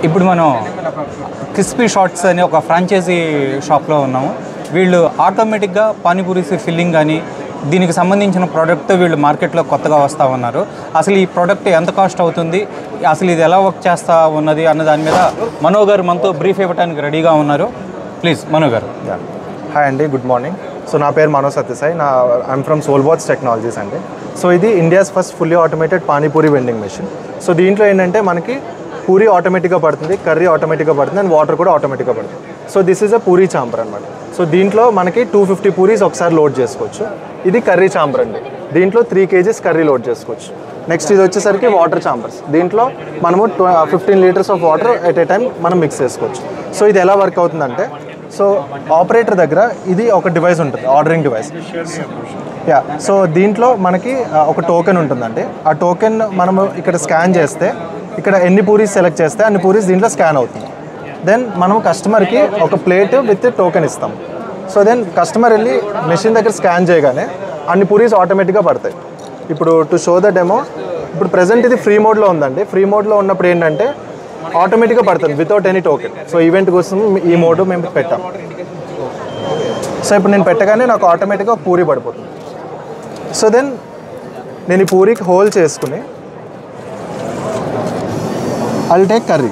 ఇప్పుడు మనం crispy shorts అనే ఒక ఫ్రాంచైజీ షాప్లో ఉన్నాము వీళ్ళు ఆటోమేటిక్గా పానీపూరీస్ ఫిల్లింగ్ కానీ దీనికి సంబంధించిన ప్రోడక్ట్ వీళ్ళు మార్కెట్లో కొత్తగా వస్తూ ఉన్నారు అసలు ఈ ప్రోడక్ట్ ఎంత కాస్ట్ అవుతుంది అసలు ఇది ఎలా వర్క్ చేస్తూ ఉన్నది అన్న దాని మీద మనో గారు మనతో బ్రీఫ్ ఇవ్వడానికి రెడీగా ఉన్నారు ప్లీజ్ మనో గారు హాయ్ అండి గుడ్ మార్నింగ్ సో నా పేరు మనోజ్ సత్యసాయి నా ఐమ్ ఫ్రమ్ సోల్బాట్స్ టెక్నాలజీస్ అండి సో ఇది India's first fully automated panipuri vending machine so దీంట్లో ఏంటంటే మనకి పూరి ఆటోమేటిక్గా పడుతుంది కర్రీ ఆటోమేటిక్గా పడుతుంది అండ్ వాటర్ కూడా ఆటోమేటిక్గా పడుతుంది so this is a puri chamber అనమాట సో దీంట్లో మనకి టూ ఫిఫ్టీ పూరీస్ ఒకసారి లోడ్ చేసుకోవచ్చు ఇది కర్రీ చాంపర్ అండి దీంట్లో త్రీ కేజీస్ కర్రీ లోడ్ చేసుకోవచ్చు నెక్స్ట్ ఇది వచ్చేసరికి వాటర్ చాంపర్స్ దీంట్లో మనము fifteen litres of water at a time మనం మిక్స్ చేసుకోవచ్చు సో ఇది ఎలా వర్క్ అవుతుందంటే సో ఆపరేటర్ దగ్గర ఇది ఒక డివైస్ ఉంటుంది ఆర్డరింగ్ డివైస్ యా సో దీంట్లో మనకి ఆ, ఒక టోకెన్ ఉంటుందండి ఆ టోకెన్ మనము ఇక్కడ స్కాన్ చేస్తే ఇక్కడ ఎన్ని పూరీస్ సెలెక్ట్ చేస్తే అన్ని పూరీస్ దీంట్లో స్కాన్ అవుతుంది దెన్ మనం కస్టమర్కి ఒక ప్లేట్ విత్ టోకెన్ ఇస్తాం సో దెన్ కస్టమర్ వెళ్ళి మెషిన్ దగ్గర స్కాన్ చేయగానే అన్ని పూరీస్ ఆటోమేటిక్గా పడతాయి ఇప్పుడు టు షో ద డెమో ఇప్పుడు ప్రజెంట్ ఇది ఫ్రీ మోడ్లో ఉందండి ఫ్రీ మోడ్లో ఉన్నప్పుడు ఏంటంటే ఆటోమేటిక్గా పడుతుంది without any token so event కోసం ఈ మోడ్ మేము పెట్టాం సో ఇప్పుడు నేను పెట్టగానే నాకు ఆటోమేటిక్గా ఒక పూరి పడిపోతుంది సో దెన్ నేను ఈ పూరికి హోల్ చేసుకుని I'll take curry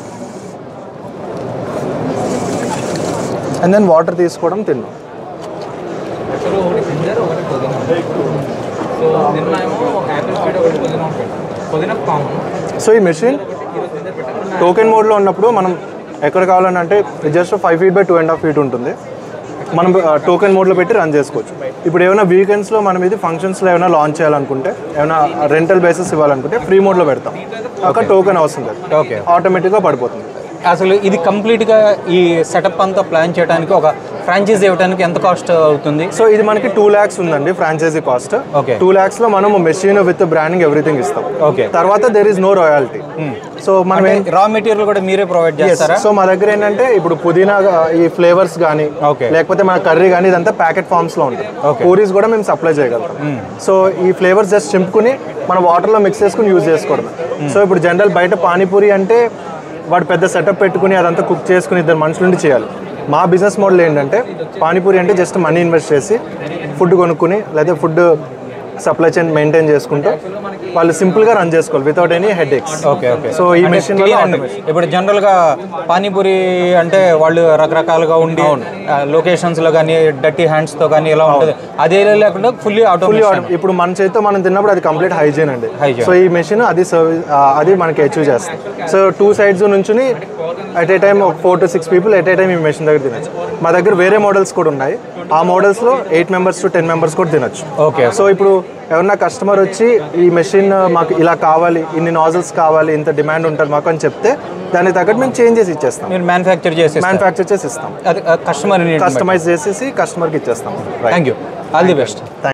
and then water తీసుకోవడం తిన్నాం పెసరు ఒకటి జింజర్ ఒకటి పుదీనా సో నిన్న ఏమో యాపిల్ స్వీట్ ఒకటి పుదీనా ఒకటి పుదీనా కామన్ సో ఈ మెషిన్ టోకెన్ మోడ్లో ఉన్నప్పుడు మనం ఎక్కడ కావాలని అంటే just five feet by two and half feet ఉంటుంది మనం టోకెన్ మోడ్లో పెట్టి రన్ చేసుకోవచ్చు ఇప్పుడు ఏమైనా వీకెండ్స్లో మనం ఇది ఫంక్షన్స్లో ఏమైనా లాంచ్ చేయాలనుకుంటే ఏమైనా రెంటల్ బేసిస్ ఇవ్వాలనుకుంటే ఫ్రీ మోడ్లో పెడతాం ఒక టోకెన్ అవసరం లేదు ఓకే ఆటోమేటిక్గా పడిపోతుంది అసలు ఇది కంప్లీట్గా ఈ సెటప్ అంతా ప్లాన్ చేయడానికి ఒక ఫ్రాంచైజీ ఇవ్వడానికి ఎంత కాస్ట్ అవుతుంది సో ఇది మనకి టూ ల్యాక్స్ ఉందండి franchisee cost Okay. Two lakhs లో మనం మెషిన్ విత్ బ్రాండింగ్ ఎవ్రీథింగ్ ఇస్తాం Okay. తర్వాత there is no royalty so మనం ఏం- రా మెటీరియల్ కూడా మీరే ప్రొవైడ్ Yes. చేస్తారా సో మా దగ్గర ఏంటంటే ఇప్పుడు పుదీనా ఆ, ఈ ఫ్లేవర్స్ కానీ Okay. లేకపోతే మన కర్రీ కానీ ఇదంతా ప్యాకెట్ ఫార్మ్స్ లో ఉంటుంది Okay. పూరీస్ కూడా మేము సప్లై చేయగలుగుతాం సో ఈ ఫ్లేవర్స్ జస్ట్ చింపుకుని మన వాటర్ లో మిక్స్ చేసుకుని యూజ్ చేసుకోవడం సో ఇప్పుడు జనరల్ బయట పానీపూరి అంటే వాడు పెద్ద సెటప్ పెట్టుకుని అదంతా కుక్ చేసుకుని ఇద్దరు మనుషుల నుండి చేయాలి మా బిజినెస్ మోడల్ ఏంటంటే పానీపూరి అంటే జస్ట్ మనీ ఇన్వెస్ట్ చేసి ఫుడ్ కొనుక్కుని లేదా ఫుడ్ సప్లై చైన్ మెయింటైన్ చేసుకుంటూ వాళ్ళు సింపుల్ గా రన్ చేసుకోవాలి without any headache okay okay so ఈ మెషిన్ clear అండి. ఇప్పుడు జనరల్ గా పానీపూరి అంటే వాళ్ళు రకరకాలుగా ఉండి లొకేషన్స్ లో కానీ డర్టీ హ్యాండ్స్ తో కానీ ఇలా ఉంటుంది అదే లేకుండా ఫుల్లీ ఫుల్లీ ఆటోమేషన్ ఇప్పుడు మన చేతితో మనం తిన్నప్పుడు అది కంప్లీట్ హైజీన్ అండి Hygiene. సో ఈ మెషిన్ అది సర్వీస్ అది మనకి అచీవ్ చేస్తుంది సో టూ సైడ్స్ నుంచి అట్ ఏ టైం ఒక four to six people at a time ఈ మెషిన్ దగ్గర తినచ్చు మా దగ్గర వేరే మోడల్స్ కూడా ఉన్నాయి ఆ మోడల్స్ లో eight members to ten members కూడా తినచ్చు ఓకే సో ఇప్పుడు ఎవరన్నా కస్టమర్ వచ్చి ఈ మెషిన్ మాకు ఇలా కావాలి ఇన్ని నాజల్స్ కావాలి ఇంత డిమాండ్ ఉంటుంది మాకు అని చెప్తే దానికి తగ్గట్టు మేము చేంజ్ చేసి ఇచ్చేస్తాం మీరు మ్యానుఫ్యాక్చర్ చేసి మ్యానుఫ్యాక్చర్ చేసి ఇస్తాం అది కస్టమర్ కస్టమైజ్ చేసేసి కస్టమర్కి ఇచ్చేస్తాం thank you all the best